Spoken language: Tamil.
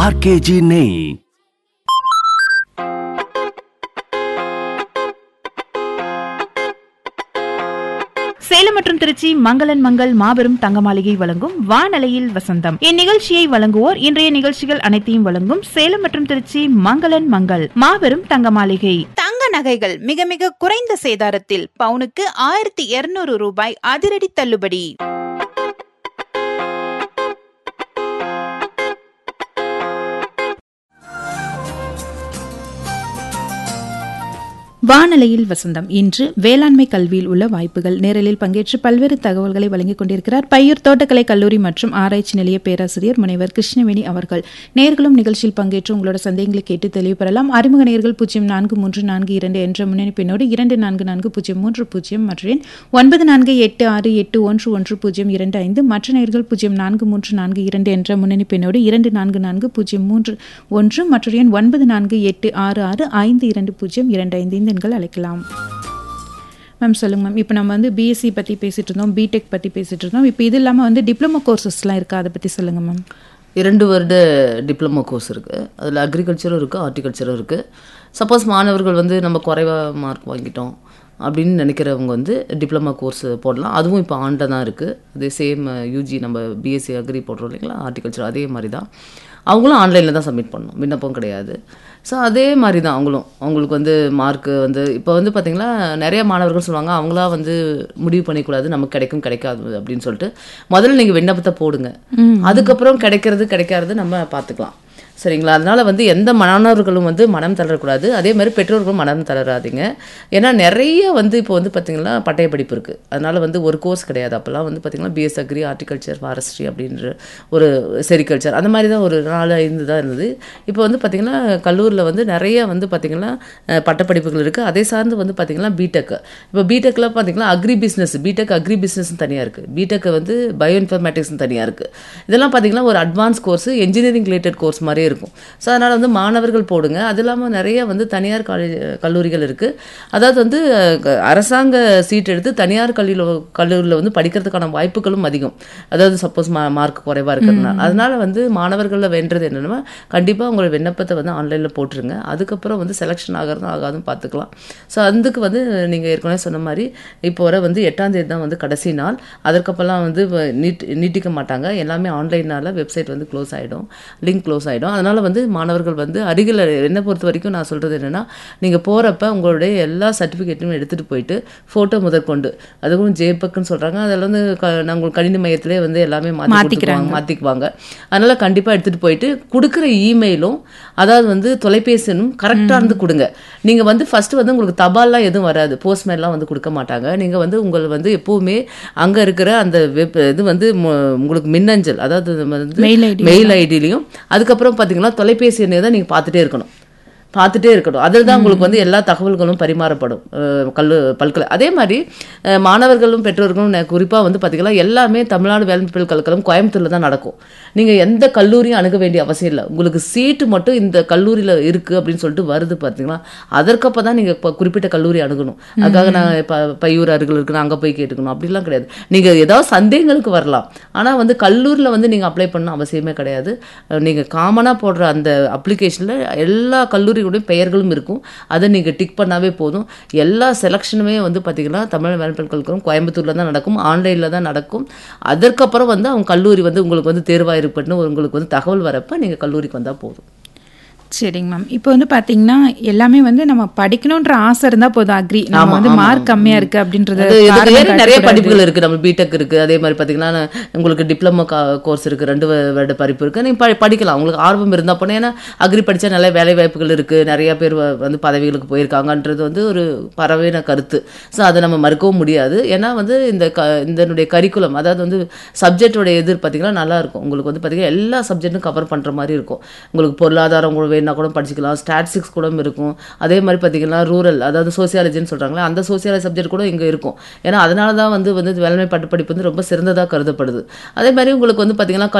ஆர்கேஜி நெய் சேலம் மற்றும் திருச்சி மங்களன் மங்கள் மாபெரும் தங்க மாளிகை வழங்கும் வானலையில் வசந்தம் இந்நிகழ்ச்சியை வழங்குவோர் இன்றைய நிகழ்ச்சிகள் அனைத்தையும் வழங்கும் சேலம் மற்றும் திருச்சி மங்களன் மங்கள் மாபெரும் தங்க மாளிகை தங்க நகைகள் மிக மிக குறைந்த சேதாரத்தில் பவுனுக்கு ஆயிரத்தி இருநூறு ரூபாய் அதிரடி தள்ளுபடி வானலையில் வசந்தம் இன்று வேளாண்மை கல்வியில் உள்ள வாய்ப்புகள் நேரலில் பங்கேற்று பல்வேறு தகவல்களை வழங்கிக் கொண்டிருக்கிறார் பையூர் தோட்டக்கலை கல்லூரி மற்றும் ஆராய்ச்சி நிலைய பேராசிரியர் முனைவர் கிருஷ்ணவேணி அவர்கள் நேர்களும் நிகழ்ச்சியில் பங்கேற்று உங்களோட சந்தேகங்களை கேட்டு தெளிவு பெறலாம் அறிமுக நேர்கள் பூஜ்ஜியம் நான்கு மூன்று நான்கு இரண்டு என்ற முன்னெடுப்பினோடு இரண்டு நான்கு நான்கு பூஜ்ஜியம் மூன்று பூஜ்ஜியம் மற்றும் எண் ஒன்பது நான்கு எட்டு ஆறு எட்டு ஒன்று ஒன்று பூஜ்ஜியம் இரண்டு ஐந்து மற்ற நேர்கள் பூஜ்ஜியம் நான்கு மூன்று நான்கு இரண்டு என்ற முன்னெடுப்பினோடு இரண்டு நான்கு நான்கு பூஜ்ஜியம் மூன்று ஒன்று மற்றும் எண் ஒன்பது நான்கு எட்டு ஆறு ஆறு ஐந்து இரண்டு பூஜ்ஜியம் இரண்டு ஐந்து இந்த எண்கள் அழைக்கலாம் மேம் சொல்லுங்க மேம் இப்போ நம்ம வந்து பிஎஸ்சி பற்றி பேசிட்டு இருந்தோம் பிடெக் பற்றி பேசிட்டு இருந்தோம் இப்போ இது இல்லாமல் வந்து டிப்ளமோ கோர்சஸ்லாம் இருக்கா அதை பற்றி சொல்லுங்க மேம் இரண்டு வருட டிப்ளமோ கோர்ஸ் இருக்குது அதில் அக்ரிகல்ச்சரும் இருக்குது ஹார்டிகல்ச்சரும் இருக்குது சப்போஸ் மாணவர்கள் வந்து நம்ம குறைவாக மார்க் வாங்கிட்டோம் அப்படின்னு நினைக்கிறவங்க வந்து டிப்ளமா கோர்ஸ் போடலாம் அதுவும் இப்போ ஆண்ட தான் இருக்குது அதே சேம் யூஜி நம்ம பிஎஸ்சி அக்ரி போடுறோம் இல்லைங்களா ஹார்டிகல்ச்சர் அதே மாதிரி தான் அவங்களும் ஆன்லைனில் தான் சப்மிட் பண்ணணும் விண்ணப்பம் கிடையாது ஸோ அதே மாதிரி தான் அவங்களும் அவங்களுக்கு வந்து மார்க்கு வந்து இப்போ வந்து பார்த்திங்கன்னா நிறைய மாணவர்கள் சொல்லுவாங்க அவங்களா வந்து முடிவு பண்ணிக்கூடாது நமக்கு கிடைக்கும் கிடைக்காது அப்படின்னு சொல்லிட்டு முதல்ல நீங்கள் விண்ணப்பத்தை போடுங்க அதுக்கப்புறம் கிடைக்கிறது கிடைக்காது நம்ம பார்த்துக்கலாம் சரிங்களா அதனால வந்து எந்த மாணவர்களும் வந்து மனம் தளரக்கூடாது அதே மாதிரி பெற்றோர்களும் மனம் தளராதீங்க ஏன்னா நிறைய வந்து இப்போ வந்து பார்த்திங்கன்னா பட்டய படிப்பு இருக்குது அதனால வந்து ஒரு கோர்ஸ் கிடையாது அப்போல்லாம் வந்து பார்த்திங்கன்னா பிஎஸ் அக்ரி ஹார்டிகல்ச்சர் ஃபாரஸ்ட்ரி அப்படின்ற ஒரு செரிகல்ச்சர் அந்த மாதிரி தான் ஒரு நாலு ஐந்து தான் இருந்தது இப்போ வந்து பார்த்திங்கன்னா கல்லூரியில் வந்து நிறைய வந்து பார்த்திங்கன்னா அஹ், பட்டப்படிப்புகள் இருக்குது அதே சார்ந்து வந்து பார்த்திங்கன்னா பிடெக் இப்போ பிடெக்கில் பார்த்திங்கன்னா agri business BTech agri business தனியாக இருக்குது பிடெக் வந்து பயோ இன்ஃபர்மேட்டிக்ஸ் தனியாக இருக்குது இதெல்லாம் பார்த்திங்கன்னா ஒரு advance course engineering related course மாதிரியே இருக்கும் ஸோ அதனால் வந்து மாணவர்கள் போடுங்க அது இல்லாமல் நிறைய வந்து தனியார் காலேஜ் கல்லூரிகள் இருக்குது அதாவது வந்து அஹ், அரசாங்க சீட் எடுத்து தனியார் கல்வியில் கல்லூரியில் வந்து படிக்கிறதுக்கான வாய்ப்புகளும் அதிகம் அதாவது சப்போஸ் மா மார்க் குறைவாக இருக்கிறதுனால அதனால வந்து மாணவர்களில் வேண்டது என்னென்னா கண்டிப்பாக உங்களோட விண்ணப்பத்தை வந்து ஆன்லைனில் போட்டுருங்க அதுக்கப்புறம் வந்து செலெக்ஷன் ஆகிறதும் ஆகாதும் பார்த்துக்கலாம் ஸோ அதுக்கு வந்து நீங்கள் ஏற்கனவே சொன்ன மாதிரி இப்போ வர வந்து எட்டாம் தேதி தான் வந்து கடைசி நாள் அதற்கப்பெல்லாம் வந்து வ- நீட் நீட்டிக்க மாட்டாங்க எல்லாமே ஆன்லைனால் வெப்சைட் வந்து க்ளோஸ் ஆகிடும் லிங்க் க்ளோஸ் ஆகிடும் அதனால் வந்து மாணவர்கள் வந்து அருகில் என்னை பொறுத்த வரைக்கும் நான் சொல்கிறது என்னென்னா நீங்கள் போகிறப்ப உங்களுடைய எல்லா சர்டிஃபிகேட்டும் எடுத்துகிட்டு போயிட்டு ஃபோட்டோ முதற்கொண்டு அதுவும் ஜேபக்குன்னு சொல்கிறாங்க அதில் வந்து க நான் உங்களுக்கு கணினி மையத்திலே வந்து எல்லாமே மாற்றி மாத்திக்கிறாங்க. மாற்றிக்குவாங்க அதனால் கண்டிப்பாக எடுத்துகிட்டு போயிட்டு கொடுக்குற இமெயிலும் அதாவது வந்து தொலைபேசியும் கரெக்டாக இருந்து கொடுங்க நீங்கள் வந்து ஃபர்ஸ்ட் வந்து உங்களுக்கு தபால்லாம் எதுவும் வராது போஸ்ட்மேன்லாம் வந்து கொடுக்க மாட்டாங்க நீங்கள் வந்து உங்கள் வந்து எப்போவுமே அங்கே இருக்கிற அந்த வெப் இது வந்து மு- உங்களுக்கு மின்னஞ்சல் அதாவது வந்து Mail ID. மெயில் ஐடிலையும் அதுக்கப்புறம் பார்த்தீங்கன்னா தொலைபேசி எண்ணை தான் நீங்கள் பார்த்துட்டே இருக்கணும் பார்த்துட்டே இருக்கணும் அதில் தான் உங்களுக்கு வந்து எல்லா தகவல்களும் பரிமாறப்படும் அஹ், கல்லு பல்கலை அதே மாதிரி அஹ், மாணவர்களும் பெற்றோர்களும் குறிப்பாக வந்து பார்த்தீங்கன்னா எல்லாமே தமிழ்நாடு வேளாண் பல்கலைக்கழகம் கோயம்புத்தூரில் தான் நடக்கும் நீங்கள் எந்த கல்லூரியும் அணுக வேண்டிய அவசியம் இல்லை உங்களுக்கு சீட்டு மட்டும் இந்த கல்லூரியில் இருக்குது அப்படின்னு சொல்லிட்டு வருது பார்த்தீங்களா அதற்கப்போ தான் நீங்கள் இப்போ குறிப்பிட்ட கல்லூரி அணுகணும் அதுக்காக நான் இப்போ பையூர் அருகில் இருக்குன்னு அங்கே போய் கேட்டுக்கணும் அப்படிலாம் கிடையாது நீங்கள் ஏதாவது சந்தேகங்களுக்கு வரலாம் ஆனால் வந்து கல்லூரியில் வந்து நீங்கள் அப்ளை பண்ண அவசியமே கிடையாது நீங்கள் காமனாக போடுற அந்த அப்ளிகேஷனில் எல்லா கல்லூரிகளுடைய பெயர்களும் இருக்கும் அதை நீங்கள் டிக் பண்ணாவே போதும் எல்லா செலெக்ஷனுமே வந்து பார்த்திங்கன்னா தமிழ் வேளாண் பல்கலைக்கழகம் கோயம்புத்தூரில் தான் நடக்கும் ஆன்லைனில் தான் நடக்கும் அதற்கப்புறம் வந்து அவங்க கல்லூரி வந்து உங்களுக்கு வந்து தேர்வாக இருப்பட்டுன்னு உங்களுக்கு வந்து தகவல் வரப்போ நீங்கள் கல்லூரிக்கு வந்தால் போதும் சரிங்க மேம் இப்போ வந்து பாத்தீங்கன்னா எல்லாமே வந்து நம்ம படிக்கணும்ன்ற ஆசை இருந்தா போதும் அக்ரி நம்ம ஆமா, வந்து ஆமா, மார்க் ஆமா. கம்மியா இருக்கு அப்படின்றது அது இதுக்கு காரணம் வேற நிறைய காட்டக்கூடாது. படிப்புகள் இருக்கு நம்ம பிடெக் இருக்கு அதே மாதிரி பாத்தீங்கன்னா உங்களுக்கு டிப்ளமோ கோர்ஸ் இருக்கு ரெண்டு வ- வருட படிப்பு இருக்கு நீங்க ப- படிக்கலாம் உங்களுக்கு ஆர்வம் இருந்தா போனா ஏன்னா அக்ரி படிச்சா நல்ல வேலை வாய்ப்புகள் இருக்கு நிறைய பேர் வ- வந்து பதவிகளுக்கு போயிருக்காங்கன்றது வந்து ஒரு பரவையான கருத்து ஸோ அதை நம்ம மறுக்கவும் முடியாது ஏன்னா வந்து இந்த க இதனுடைய கரிக்குலம் அதாவது வந்து சப்ஜெக்டோட எது பார்த்தீங்கன்னா நல்லா இருக்கும் உங்களுக்கு வந்து பார்த்தீங்கன்னா எல்லா சப்ஜெக்ட்டும் கவர் பண்ற மாதிரி இருக்கும் உங்களுக்கு பொருளாதாரம் கூட வேணா கூட படிச்சுக்கலாம் ஸ்டாட்டிஸ்டிக்ஸ் கூட இருக்கும் அதே மாதிரி பார்த்தீங்கன்னா ரூரல் அதாவது சோசியாலஜின்னு சொல்றாங்களே அந்த சோசியாலஜி சப்ஜெக்ட் கூட இங்கே இருக்கும் ஏன்னா அதனால தான் வந்து வந்து வேளாண்மை பட்ட படிப்பு வந்து ரொம்ப சிறந்ததாக கருதப்படுது அதே மாதிரி உங்களுக்கு வந்து பார்த்தீங்கன்னா